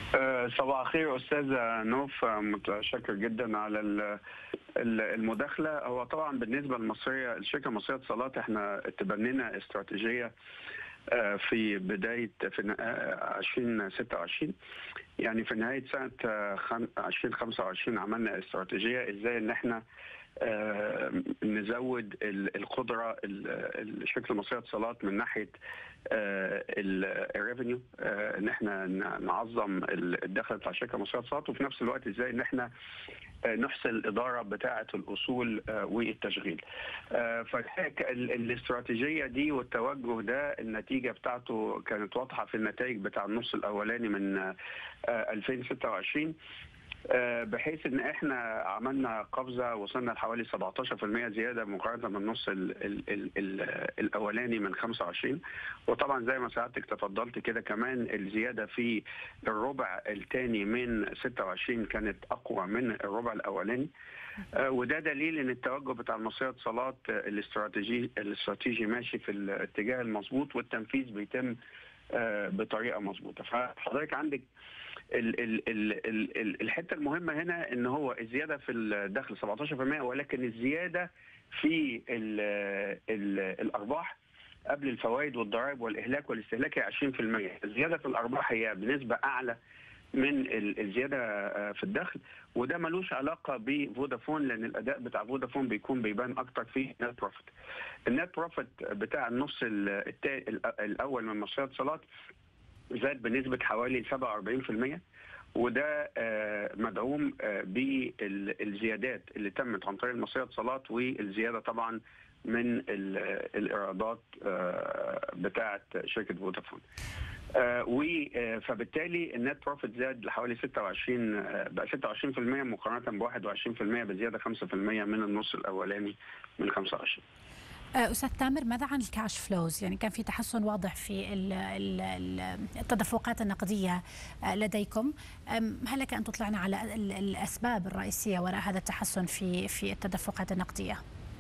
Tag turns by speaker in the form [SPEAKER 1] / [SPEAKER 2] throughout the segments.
[SPEAKER 1] آه، صباح الخير استاذه نوف آه، متشكر جدا على ال- ال- المداخله هو طبعا بالنسبه للمصريه الشركه المصريه للاتصالات احنا تبنينا استراتيجيه آه، في بدايه في ن- آه، 2026 يعني في نهايه سنه آه، خم- 2025 عملنا استراتيجيه ازاي ان احنا آه، نزود ال- القدره ال- الشركه المصريه للاتصالات من ناحيه الريفينيو ان احنا ن- نعظم ال- الدخل بتاع الشركه المصريه للاتصالات وفي نفس الوقت ازاي ان احنا آه، نحسن الاداره بتاعه الاصول آه، والتشغيل. آه، فالحقيقة ال- الاستراتيجيه دي والتوجه ده النتيجه بتاعته كانت واضحه في النتائج بتاع النص الاولاني من آه، آه، 2026 آه، بحيث ان احنا عملنا قفزه وصلنا لحوالي 17% زياده مقارنه من النص ال ال ال ال الاولاني من 25 وطبعا زي ما سعادتك تفضلت كده كمان الزياده في الربع الثاني من 26 كانت اقوى من الربع الاولاني آه، وده دليل ان التوجه بتاع المصريه للاتصالات آه، الاستراتيجي الاستراتيجي ماشي في الاتجاه المظبوط والتنفيذ بيتم آه، بطريقه مظبوطه فحضرتك عندك ال ال ال ال ال الحته المهمه هنا ان هو الزياده في الدخل 17% ولكن الزياده في ال ال الارباح قبل الفوائد والضرائب والاهلاك والاستهلاك هي 20% الزياده في الارباح هي بنسبه اعلى من ال- الزياده آه، في الدخل وده ملوش علاقه بفودافون لان الاداء بتاع فودافون بيكون بيبان اكتر في النت بروفيت. النت بروفيت بتاع النص ال- التا- الأ- الاول من مشروع الاتصالات زاد بنسبه حوالي 47% وده آه، مدعوم آه، بالزيادات اللي تمت عن طريق المصريه للاتصالات والزياده طبعا من ال- الايرادات آه، بتاعه شركه فودافون. آه، و آه، فبالتالي النت بروفيت زاد لحوالي 26 آه، بقى 26% مقارنه ب 21% بزياده 5% من النص الاولاني من 25
[SPEAKER 2] آه، أستاذ تامر ماذا عن الكاش فلوز؟ يعني كان في تحسن واضح في ال- ال- ال- التدفقات النقدية آه، لديكم أم، هل لك أن تطلعنا على ال- الأسباب الرئيسية وراء هذا التحسن في في التدفقات النقدية؟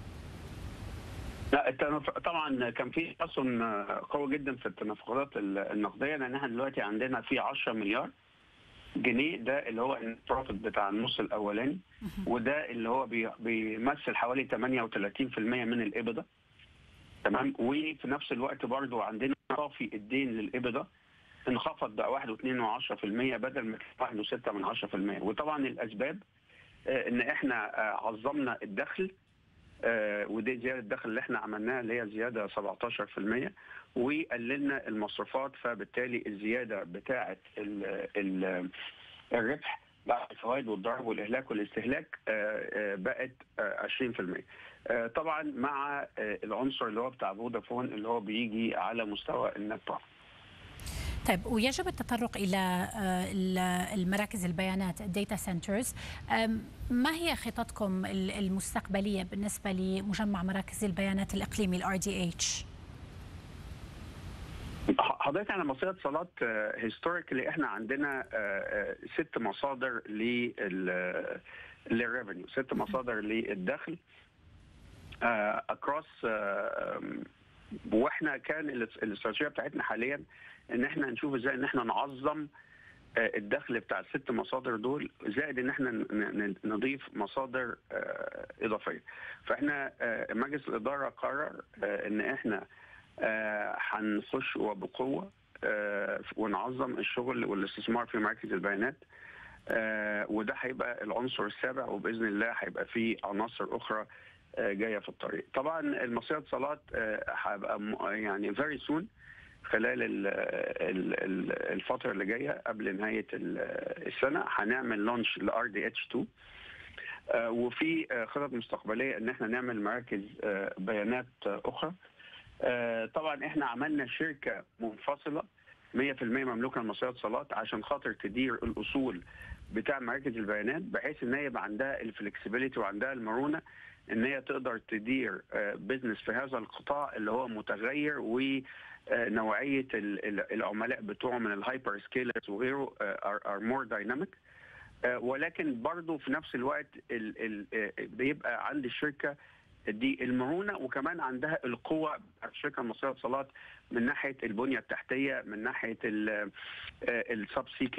[SPEAKER 1] لا التنف... طبعا كان في تحسن قوي جدا في التنفقات ال- النقديه لان احنا دلوقتي عندنا في 10 مليار جنيه ده اللي هو البروفيت بتاع النص الاولاني وده اللي هو بي... بيمثل حوالي 38% من الابدا تمام وفي نفس الوقت برضو عندنا صافي الدين للابدا انخفض بقى 1.2% بدل ما كان 1.6% وطبعا الاسباب آه، ان احنا آه، عظمنا الدخل آه، ودي زياده الدخل اللي احنا عملناها اللي هي زياده 17% وقللنا المصروفات فبالتالي الزياده بتاعه ال ال الربح بعد الفوائد والضرب والاهلاك والاستهلاك آه، آه، بقت آه، 20% آه، طبعا مع آه، العنصر اللي هو بتاع فودافون اللي هو بيجي على مستوى النت بروفيت
[SPEAKER 2] طيب ويجب التطرق إلى آه، ال- المراكز البيانات الداتا سنترز ما هي خططكم ال- المستقبلية بالنسبة لمجمع مراكز البيانات الإقليمي الار دي اتش؟
[SPEAKER 1] حضرتك على مصيدة اتصالات هيستوريكلي احنا عندنا آه، آه، ست مصادر لل للريفينيو ست مصادر للدخل اكروس واحنا كان الاس- الاستراتيجيه بتاعتنا حاليا ان احنا نشوف ازاي ان احنا نعظم آه، الدخل بتاع الست مصادر دول زائد ان احنا ن- ن- نضيف مصادر آه، اضافيه فاحنا آه، مجلس الاداره قرر آه، ان احنا آه، هنخش وبقوه آه، ونعظم الشغل والاستثمار في مراكز البيانات آه، وده هيبقى العنصر السابع وباذن الله هيبقى فيه عناصر اخرى آه، جايه في الطريق. طبعا المصريه للاتصالات آه، هيبقى م- يعني فيري سون خلال ال- ال- ال- الفتره اللي جايه قبل نهايه ال- السنه هنعمل لونش لار دي اتش 2 آه، وفي آه، خطط مستقبليه ان احنا نعمل مراكز آه، بيانات آه، اخرى آه، طبعا احنا عملنا شركه منفصله 100% مملوكه لمصريه اتصالات عشان خاطر تدير الاصول بتاع مراكز البيانات بحيث ان هي يبقى عندها الفلكسبيليتي وعندها المرونه ان هي تقدر تدير بزنس في هذا القطاع اللي هو متغير ونوعيه العملاء بتوعه من الهايبر سكيلرز وغيره ار مور دايناميك ولكن برضه في نفس الوقت ال ال بيبقى عند الشركه دي المرونه وكمان عندها القوه بتاعت الشركه المصريه للاتصالات من ناحيه البنيه التحتيه من ناحيه السب